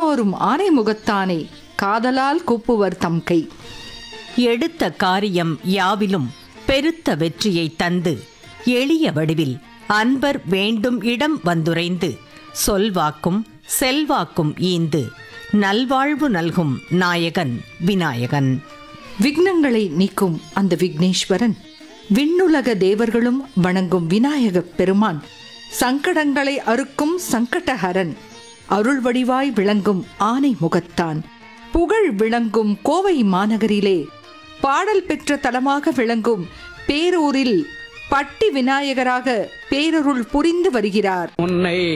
எல்லோரும் ஆனை முகத்தானே காதலால் கூப்புவர் தம் கை எடுத்த காரியம் யாவிலும் பெருத்த வெற்றியை தந்து எளிய வடிவில் அன்பர் வேண்டும் இடம் வந்துரைந்து சொல்வாக்கும் செல்வாக்கும் ஈந்து நல்வாழ்வு நல்கும் நாயகன் விநாயகன் விக்னங்களை நீக்கும் அந்த விக்னேஸ்வரன் விண்ணுலக தேவர்களும் வணங்கும் விநாயகப் பெருமான் சங்கடங்களை அறுக்கும் சங்கடஹரன் அருள் வடிவாய் விளங்கும் ஆனை முகத்தான் புகழ் விளங்கும் கோவை மாநகரிலே பாடல் பெற்ற தலமாக விளங்கும் பேரூரில் பட்டி விநாயகராக பேரருள் புரிந்து வருகிறார் உன்னை